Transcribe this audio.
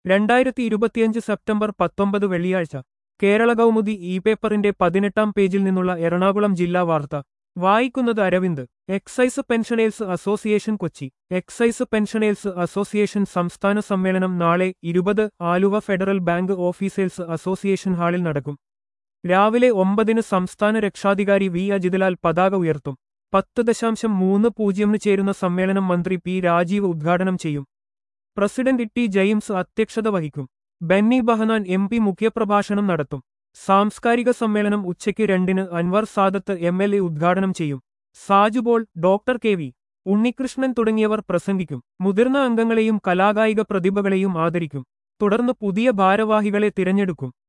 രണ്ടായിരത്തി ഇരുപത്തിയഞ്ച് സെപ്റ്റംബർ പത്തൊമ്പത് വെള്ളിയാഴ്ച കേരള കൗമുദി ഇ പേപ്പറിന്റെ പതിനെട്ടാം പേജിൽ നിന്നുള്ള എറണാകുളം ജില്ലാ വാർത്ത വായിക്കുന്നത് Aravind excise pensioners association Kochi excise pensioners association സംസ്ഥാന സമ്മേളനം നാളെ ഇരുപത് Aluva federal bank officers association ഹാളിൽ നടക്കും രാവിലെ ഒമ്പതിന് സംസ്ഥാന രക്ഷാധികാരി വി അജിതലാൽ പതാക ഉയർത്തും പത്ത് ദശാംശം മൂന്ന് പൂജ്യമിന് ചേരുന്ന സമ്മേളനം മന്ത്രി പി രാജീവ് ഉദ്ഘാടനം ചെയ്യും പ്രസിഡന്റ് ടി ജെയിംസ് അധ്യക്ഷത വഹിക്കും ബെന്നി ബഹനാൻ എം പി മുഖ്യപ്രഭാഷണം നടത്തും സാംസ്കാരിക സമ്മേളനം ഉച്ചയ്ക്ക് രണ്ടിന് Anwar Sadath M L A ഉദ്ഘാടനം ചെയ്യും സാജുബോൾ ഡോക്ടർ കെ വി ഉണ്ണികൃഷ്ണൻ തുടങ്ങിയവർ പ്രസംഗിക്കും മുതിർന്ന അംഗങ്ങളെയും കലാകായിക പ്രതിഭകളെയും ആദരിക്കും തുടർന്ന് പുതിയ ഭാരവാഹികളെ തിരഞ്ഞെടുക്കും